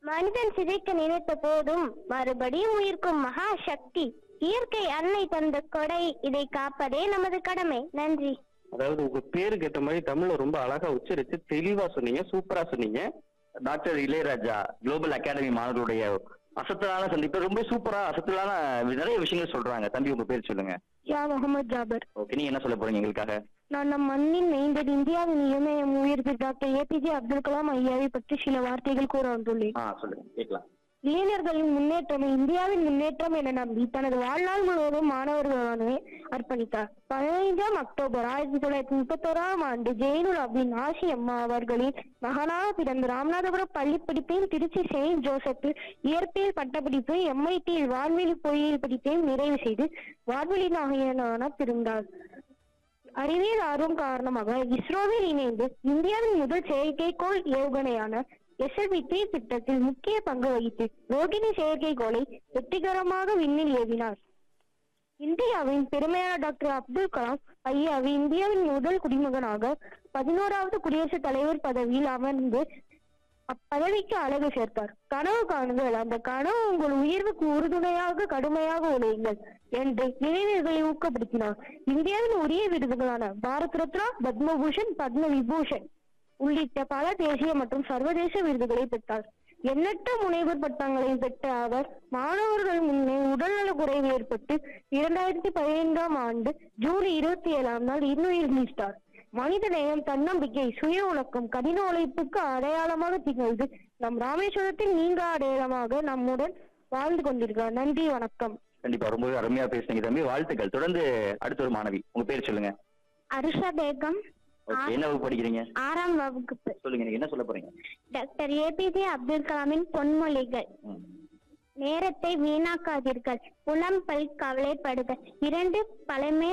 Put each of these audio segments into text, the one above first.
மனிதன் சிதைக்க நினைத்த போதும் மறுபடியும் உயிர்க்கும் மகா சக்தி இயற்கை அன்னை தந்த கொடை இதை காப்பதே நமது கடமை நன்றி அதாவது உங்க பேருக்கு ஏற்ற மாதிரி தமிழ்ல ரொம்ப அழகா உச்சரிச்சு தெளிவா சொன்னீங்க சூப்பரா சொன்னீங்க டாக்டர் இளையராஜா குளோபல் அகாடமி மாணவர்களுடைய அசத்தலான சந்திப்பு ரொம்ப சூப்பரா அசத்தலான நிறைய விஷயங்கள் சொல்றாங்க தம்பி உங்க பேர் சொல்லுங்க யா முகமது ஜாபர் ஓகே நீங்க என்ன சொல்ல போறீங்க எங்களுக்காக நான் நம் மண்ணின் மைந்தர் இந்தியாவின் இமயம் உயர்வு டாக்டர் ஏபிஜே அப்துல் கலாம் ஐயாவை பற்றி சில வார்த்தைகள் கூற வந்துள்ளேன் ஆ சொல்லுங்க கேட்கலாம் இளைஞர்களின் முன்னேற்றம் இந்தியாவின் முன்னேற்றம் என நம்பி தனது வாழ்நாள் முழுவதும் மாணவர்களானே அர்ப்பணித்தார் பதினைந்தாம் அக்டோபர் ஆயிரத்தி தொள்ளாயிரத்தி முப்பத்தோராம் ஆண்டு ஜெயினுல் அபின் ஆசி அம்மா அவர்களின் மகனாக பிறந்த ராமநாதபுரம் பள்ளி படிப்பையும் திருச்சி செயின்ட் ஜோசப்பில் இயற்பியல் பட்டப்படிப்பு எம்ஐடியில் வான்வெளி பொறியியல் படிப்பையும் நிறைவு செய்து வான்வெளி நாயகனான பிறந்தார் அறிவியல் ஆர்வம் காரணமாக இஸ்ரோவில் இணைந்து இந்தியாவின் முதல் செயற்கைக்கோள் ஏவுகணையான எஸ்எல்வி த்ரீ திட்டத்தில் முக்கிய பங்கு வகித்து ரோகிணி செயற்கைக்கோளை வெற்றிகரமாக விண்ணில் ஏவினார் இந்தியாவின் பெருமையான டாக்டர் அப்துல் கலாம் ஐயாவை இந்தியாவின் முதல் குடிமகனாக பதினோராவது குடியரசுத் தலைவர் பதவியில் அமர்ந்து அப்பதவிக்கு அழகு சேர்த்தார் கனவு காணுங்கள் அந்த கனவு உங்கள் உயர்வுக்கு உறுதுணையாக கடுமையாக உழையுங்கள் என்று இளைஞர்களை ஊக்கப்படுத்தினார் இந்தியாவின் உரிய விருதுகளான பாரத் ரத்னா பத்மபூஷன் பத்ம விபூஷன் உள்ளிட்ட பல தேசிய மற்றும் சர்வதேச விருதுகளை பெற்றார் எண்ணற்ற முனைவர் பட்டங்களை பெற்ற அவர் மாணவர்கள் முன்னே உடல்நல குறைவு ஏற்பட்டு இரண்டாயிரத்தி பதினைந்தாம் ஆண்டு ஜூன் இருபத்தி ஏழாம் நாள் இன்னுயிர் நீத்தார் மனித நேயம் தன்னம்பிக்கை சுய உலக்கம் கடின உழைப்புக்கு அடையாளமாக திகழ்ந்து நம் ராமேஸ்வரத்தின் நீங்க அடையாளமாக நம்முடன் வாழ்ந்து கொண்டிருக்கிறார் நன்றி வணக்கம் கண்டிப்பா ரொம்பவே அருமையா பேசுனீங்க தம்பி வாழ்த்துக்கள் தொடர்ந்து அடுத்த ஒரு மாணவி உங்க பேர் சொல்லுங்க அருஷா பேகம் ஓகே என்ன வகுப்பு படிக்கிறீங்க ஆறாம் வகுப்பு சொல்லுங்க நீங்க என்ன சொல்ல போறீங்க டாக்டர் ஏபிஜே அப்துல் கலாமின் பொன்மொழிகள் ம். நேரத்தை வீணாக்காதீர்கள் புலம் பல் கவலைப்படுக இரண்டு பழமை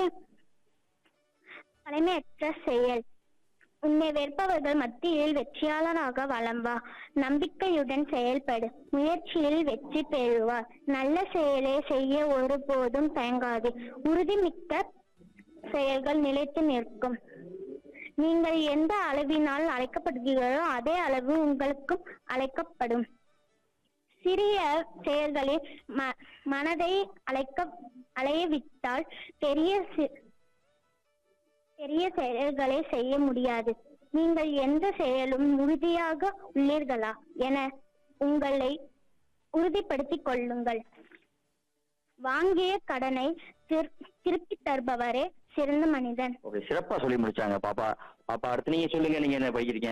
பழமையற்ற செயல் உன்னை வெறுப்பவர்கள் மத்தியில் வெற்றியாளராக வலம் வா நம்பிக்கையுடன் செயல்படு முயற்சியில் வெற்றி பெறுவார் நல்ல செயலை செய்ய ஒருபோதும் தயங்காது உறுதிமிக்க செயல்கள் நிலைத்து நிற்கும் நீங்கள் எந்த அளவினால் அழைக்கப்படுகிறீர்களோ அதே அளவு உங்களுக்கும் அழைக்கப்படும் சிறிய செயல்களில் ம- மனதை அழைக்க அலையவிட்டால் பெரிய சி- பெரிய செயல்களை செய்ய முடியாது நீங்கள் எந்த செயலும் உறுதியாக உள்ளீர்களா என உங்களை உறுதிப்படுத்திக் கொள்ளுங்கள் வாங்கிய கடனை திரு- திருப்பித் தருபவரே சிறந்த மனிதன் ஓகே சிறப்பா சொல்லி முடிச்சாங்க பாப்பா பாப்பா அடுத்து நீங்க சொல்லுங்க நீங்க என்ன படிக்கிறீங்க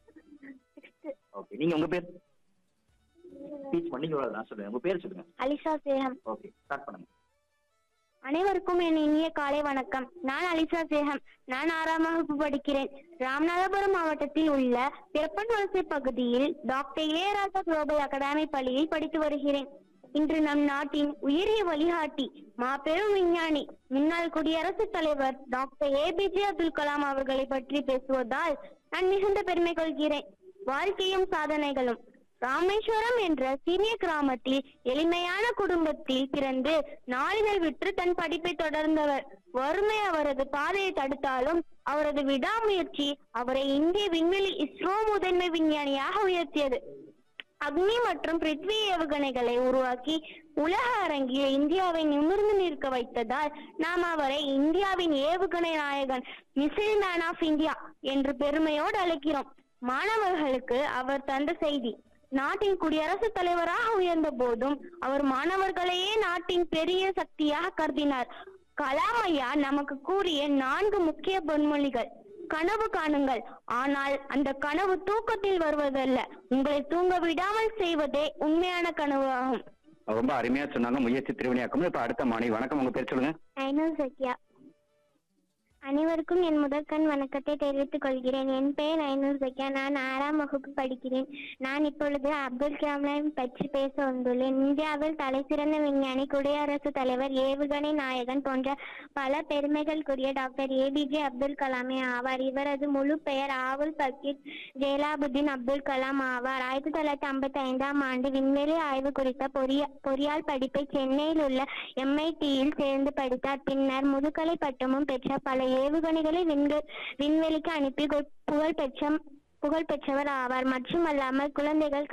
ஓகே நீங்க உங்க பேர் ஸ்பீச் பண்ணீங்க நான் சொல்லுங்க உங்க பேர் சொல்லுங்க அலிசா சேகம் ஓகே ஸ்டார்ட் பண்ணுங்க அனைவருக்கும் என் இனிய காலை வணக்கம் நான் அலிசா சேகம் நான் ஆறாம் வகுப்பு படிக்கிறேன் ராமநாதபுரம் மாவட்டத்தில் உள்ள பிறப்பன் வலசை பகுதியில் டாக்டர் இளையராஜா குளோபல் அகாடமி பள்ளியில் படித்து வருகிறேன் இன்று நம் நாட்டின் உயரிய வழிகாட்டி மாபெரும் விஞ்ஞானி முன்னாள் குடியரசுத் தலைவர் டாக்டர் ஏபிஜே அப்துல் கலாம் அவர்களை பற்றி பேசுவதால் நான் மிகுந்த பெருமை கொள்கிறேன் வாழ்க்கையும் சாதனைகளும் ராமேஸ்வரம் என்ற சிறிய கிராமத்தில் எளிமையான குடும்பத்தில் பிறந்து நாளிதழ் விற்று தன் படிப்பை தொடர்ந்தவர் வறுமை அவரது பாதையை தடுத்தாலும் அவரது விடாமுயற்சி அவரை இந்திய விண்வெளி இஸ்ரோ முதன்மை விஞ்ஞானியாக உயர்த்தியது அக்னி மற்றும் பிருத்வி ஏவுகணைகளை உருவாக்கி உலக அரங்கில் இந்தியாவை நிமிர்ந்து நிற்க வைத்ததால் நாம் அவரை இந்தியாவின் ஏவுகணை நாயகன் மிசைல் மேன் ஆஃப் இந்தியா என்று பெருமையோடு அழைக்கிறோம் மாணவர்களுக்கு அவர் தந்த செய்தி நாட்டின் குடியரசுத் தலைவராக உயர்ந்த போதும் அவர் மாணவர்களையே நாட்டின் பெரிய சக்தியாக கருதினார் கலாம் ஐயா நமக்கு கூறிய நான்கு முக்கிய பொன்மொழிகள் கனவு காணுங்கள் ஆனால் அந்த கனவு தூக்கத்தில் வருவதல்ல உங்களை தூங்க விடாமல் செய்வதே உண்மையான கனவு ஆகும் ரொம்ப அருமையா சொன்னாங்க முயற்சி திருவினையாக்கம் இப்ப அடுத்த மாணவி வணக்கம் உங்க பேர் சொல்லுங்க ஐநூறு சத்யா அனைவருக்கும் என் முதற்கண் வணக்கத்தை தெரிவித்துக் கொள்கிறேன் என் பெயர் ஐநூறு சத்யா நான் ஆறாம் வகுப்பு படிக்கிறேன் நான் இப்பொழுது அப்துல் கலாமை பற்றி பேச வந்துள்ளேன் இந்தியாவில் தலை சிறந்த விஞ்ஞானி குடியரசுத் தலைவர் ஏவுகணை நாயகன் போன்ற பல பெருமைகளுக்குரிய டாக்டர் ஏபிஜே அப்துல் கலாமே ஆவார் இவரது முழு பெயர் ஆவுல் பக்கீர் ஜெயலாபுதீன் அப்துல் கலாம் ஆவார் ஆயிரத்தி தொள்ளாயிரத்தி ஐம்பத்தி ஐந்தாம் ஆண்டு விண்வெளி ஆய்வு குறித்த பொறிய பொறியால் படிப்பை சென்னையில் உள்ள எம்ஐடியில் சேர்ந்து படித்தார் பின்னர் முதுகலை பட்டமும் பெற்ற பல ஏவுகணைகளை விண்வெ விண்வெளிக்கு அனுப்பி கு- புகழ் பெற்ற புகழ் பெற்றவர் ஆவார் மட்டுமல்லாமல் குழந்தைகள்